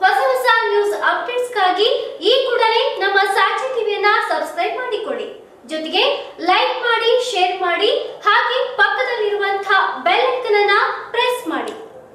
ಹೊಸ ಹೊಸ ನ್ಯೂಸ್ ಅಪ್ಡೇಟ್ಸ್ಗಾಗಿ ಈ ಕೂಡಲೇ ನಮ್ಮ ಸಾಕ್ಷಿ ಟಿವಿಯನ್ನ ಸಬ್ಸ್ಕ್ರೈಬ್ ಮಾಡಿಕೊಳ್ಳಿ ಜೊತೆಗೆ ಲೈಕ್ ಮಾಡಿ ಶೇರ್ ಮಾಡಿ ಹಾಗೆ ಪಕ್ಕದಲ್ಲಿರುವಂತಹ ಬೆಲ್ ಐಕನ್ ಅನ್ನ ಪ್ರೆಸ್ ಮಾಡಿ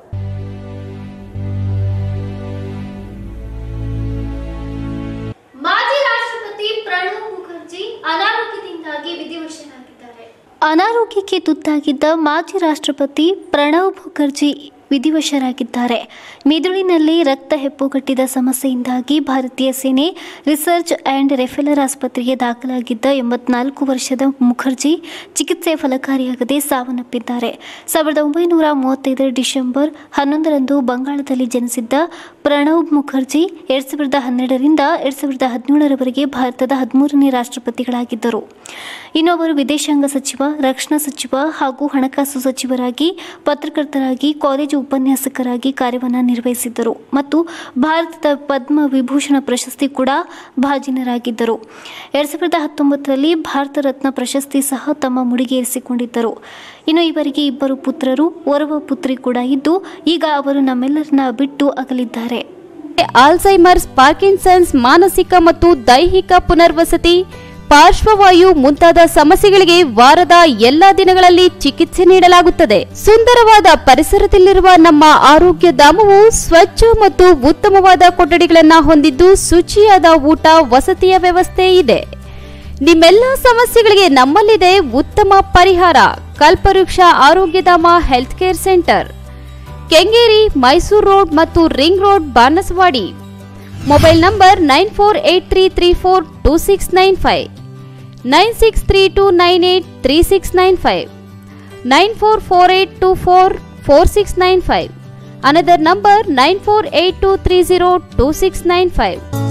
ಮಾಜಿ ರಾಷ್ಟ್ರಪತಿ ಪ್ರಣಬ್ ಮುಖರ್ಜಿ ಅನಾರೋಗ್ಯದಿಂದಾಗಿ ವಿಧಿವಶರಾಗಿದ್ದಾರೆ ಅನಾರೋಗ್ಯಕ್ಕೆ ತುತ್ತಾಗಿದ್ದ ಮಾಜಿ ರಾಷ್ಟ್ರಪತಿ ಪ್ರಣಬ್ ಮುಖರ್ಜಿ ವಿಧಿವಶರಾಗಿದ್ದಾರೆ ಮೆದುಳಿನಲ್ಲಿ ರಕ್ತ ಹೆಪ್ಪುಗಟ್ಟಿದ ಸಮಸ್ಯೆಯಿಂದಾಗಿ ಭಾರತೀಯ ಸೇನೆ ರಿಸರ್ಚ್ ಆ್ಯಂಡ್ ರೆಫೆಲರ್ ಆಸ್ಪತ್ರೆಗೆ ದಾಖಲಾಗಿದ್ದ ಎಂಬತ್ನಾಲ್ಕು ವರ್ಷದ ಮುಖರ್ಜಿ ಚಿಕಿತ್ಸೆ ಫಲಕಾರಿಯಾಗದೆ ಸಾವನ್ನಪ್ಪಿದ್ದಾರೆ ಸಾವಿರದ ಒಂಬೈನೂರ ಮೂವತ್ತೈದರ ಡಿಸೆಂಬರ್ ಹನ್ನೊಂದರಂದು ಬಂಗಾಳದಲ್ಲಿ ಜನಿಸಿದ್ದ ಪ್ರಣಬ್ ಮುಖರ್ಜಿ ಎರಡ್ ಸಾವಿರದ ಹನ್ನೆರಡರಿಂದ ಎರಡ್ ಸಾವಿರದ ಹದಿನೇಳರವರೆಗೆ ಭಾರತದ ಹದಿಮೂರನೇ ರಾಷ್ಟ್ರಪತಿಗಳಾಗಿದ್ದರು ಇನ್ನು ಅವರು ವಿದೇಶಾಂಗ ಸಚಿವ ರಕ್ಷಣಾ ಸಚಿವ ಹಾಗೂ ಹಣಕಾಸು ಸಚಿವರಾಗಿ ಪತ್ರಕರ್ತರಾಗಿ ಕಾಲೇಜು ಉಪನ್ಯಾಸಕರಾಗಿ ಕಾರ್ಯವನ್ನು ನಿರ್ವಹಿಸಿದ್ದರು ಮತ್ತು ಭಾರತದ ಪದ್ಮ ವಿಭೂಷಣ ಪ್ರಶಸ್ತಿ ಕೂಡ ಭಾಜನರಾಗಿದ್ದರು ಎರಡ್ ಸಾವಿರದ ಹತ್ತೊಂಬತ್ತರಲ್ಲಿ ಭಾರತ ರತ್ನ ಪ್ರಶಸ್ತಿ ಸಹ ತಮ್ಮ ಮುಡಿಗೇರಿಸಿಕೊಂಡಿದ್ದರು ಇನ್ನು ಇವರಿಗೆ ಇಬ್ಬರು ಪುತ್ರರು ಓರ್ವ ಪುತ್ರಿ ಕೂಡ ಇದ್ದು ಈಗ ಅವರು ನಮ್ಮೆಲ್ಲರನ್ನ ಬಿಟ್ಟು ಅಗಲಿದ್ದಾರೆ ಆಲ್ಝೈಮರ್ಸ್ ಪಾರ್ಕಿನ್ಸನ್ಸ್ ಮಾನಸಿಕ ಮತ್ತು ದೈಹಿಕ ಪುನರ್ವಸತಿ ಪಾರ್ಶ್ವವಾಯು ಮುಂತಾದ ಸಮಸ್ಯೆಗಳಿಗೆ ವಾರದ ಎಲ್ಲಾ ದಿನಗಳಲ್ಲಿ ಚಿಕಿತ್ಸೆ ನೀಡಲಾಗುತ್ತದೆ ಸುಂದರವಾದ ಪರಿಸರದಲ್ಲಿರುವ ನಮ್ಮ ಆರೋಗ್ಯ ಧಾಮವು ಸ್ವಚ್ಛ ಮತ್ತು ಉತ್ತಮವಾದ ಕೊಠಡಿಗಳನ್ನು ಹೊಂದಿದ್ದು ಶುಚಿಯಾದ ಊಟ ವಸತಿಯ ವ್ಯವಸ್ಥೆ ಇದೆ ನಿಮ್ಮೆಲ್ಲ ಸಮಸ್ಯೆಗಳಿಗೆ ನಮ್ಮಲ್ಲಿದೆ ಉತ್ತಮ ಪರಿಹಾರ Kalpavriksha Arogyadhama health care centre Kengeri Mysuru road ಮತ್ತು ring road Banasawadi mobile number nine four eight three three four two six nine five nine six three two nine eight three six nine five nine four four eight two four four six nine five another number nine four eight two three zero two six nine five